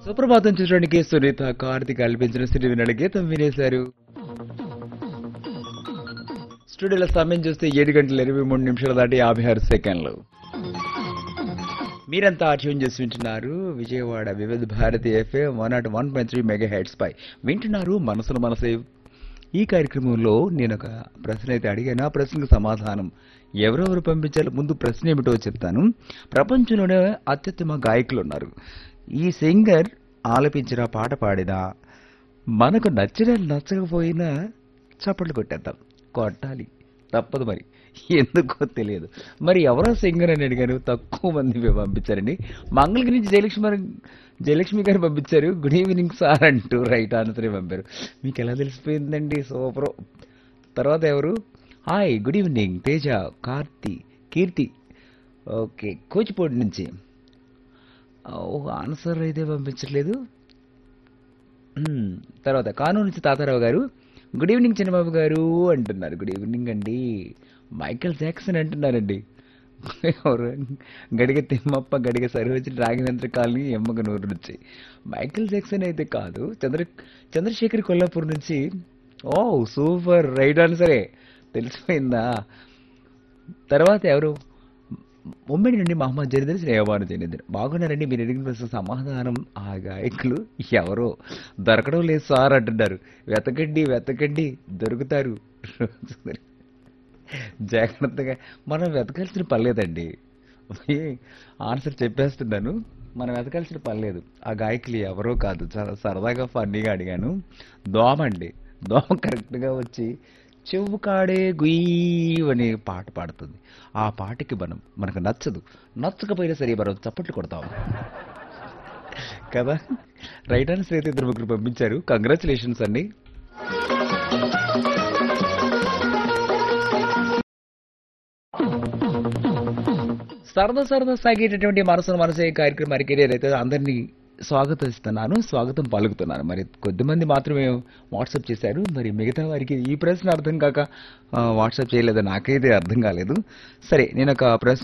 సుప్రభాతం చూడడానికి సునీత కార్తిక్ కల్పించిన సిరి వినడి గీతం వినేశారు స్టూడియోలో సమయం చూస్తే ఏడు గంటల ఇరవై మూడు నిమిషాలు దాటి యాభై ఆరు సెకండ్లు మీరంతా ట్యూన్ చేసి వింటున్నారు Vijayawada Vividh Bharati FM one nought one point three megahertz పై వింటున్నారు మనసును మనసే ఈ కార్యక్రమంలో నేను ఒక ప్రశ్న అయితే అడిగాను ఆ ప్రశ్నకు సమాధానం ఎవరెవరు పంపించాలో ముందు ప్రశ్న ఏమిటో చెప్తాను ప్రపంచంలోనే అత్యుత్తమ గాయకులు ఉన్నారు ఈ సింగర్ ఆలపించిన పాట పాడినా మనకు నచ్చిన నచ్చకపోయినా చప్పట్లు కొట్టేద్దాం కొట్టాలి తప్పదు మరి ఎందుకో తెలియదు మరి ఎవరో సింగర్ అని అడిగారు తక్కువ మంది పంపించారండి మంగళగిరి నుంచి జయలక్ష్మి గారు జయలక్ష్మి గారు పంపించారు గుడ్ ఈవినింగ్ సార్ అంటూ రైట్ ఆన్సర్ పంపారు మీకు ఎలా తెలిసిపోయిందండి సూపర్ తర్వాత ఎవరు hi good evening Teja Karthi Keerthi okay కోచిపోటి నుంచి ఓ ఆన్సర్ అయితే పంపించట్లేదు మ్మ్. తర్వాత కానూరు నుంచి తాతారావు గారు గుడ్ ఈవినింగ్ చంద్రబాబు గారు అంటున్నారు గుడ్ ఈవినింగ్ అండి మైకేల్ జాక్సన్ అంటున్నారండి ఎవరు గడిగ తిమ్మప్ప గడిగ సరివచ్చి రాగినంత్ర కాలనీ ఎమ్మగ నూరు నుంచి మైకేల్ జాక్సన్ అయితే కాదు చంద్ర చంద్రశేఖర్ కొల్లాపూర్ నుంచి ఓ సూపర్ రైట్ ఆన్సరే తెలిసిపోయిందా తర్వాత ఎవరు ఉమ్మడి నుండి మహమ్మద్ జరీదర్ శ్రేయవాను జరీదర్ బాగున్నారండి మీరు అడిగిన ప్రశ్న సమాధానం ఆ గాయకులు ఎవరో దొరకడం లేదు సార్ అంటున్నారు వెతకండి వెతకండి దొరుకుతారు జాగ్రత్తగా మనం వెతకాల్సిన పర్లేదండి ఆన్సర్ చెప్పేస్తున్నాను మనం వెతకాల్సిన పర్లేదు ఆ గాయకులు ఎవరో కాదు చాలా సరదాగా ఫన్నీగా అడిగాను దోమ అండి దోమ కరెక్ట్గా వచ్చి చెవు కాడే గుయ్యి అనే పాట పాడుతుంది ఆ పాటకి మనం మనకు నచ్చదు నచ్చకపోయినా సరే మనం చప్పట్లు కొడతాం కదా రైట్ ఆన్సర్ అయితే ఇద్దరు ముగ్గురు పంపించారు కంగ్రాచులేషన్స్ అండి సరదా సరదా సాగేటటువంటి మనసును మనసే కార్యక్రమానికి నేనైతే అందరినీ స్వాగతిస్తున్నాను స్వాగతం పలుకుతున్నాను మరి కొద్దిమంది మాత్రమే వాట్సాప్ చేశారు మరి మిగతా వారికి ఈ ప్రశ్న అర్థం కాక ఆ, వాట్సాప్ చేయలేదు నాకైతే అర్థం కాలేదు సరే నేను ఒక ప్రశ్న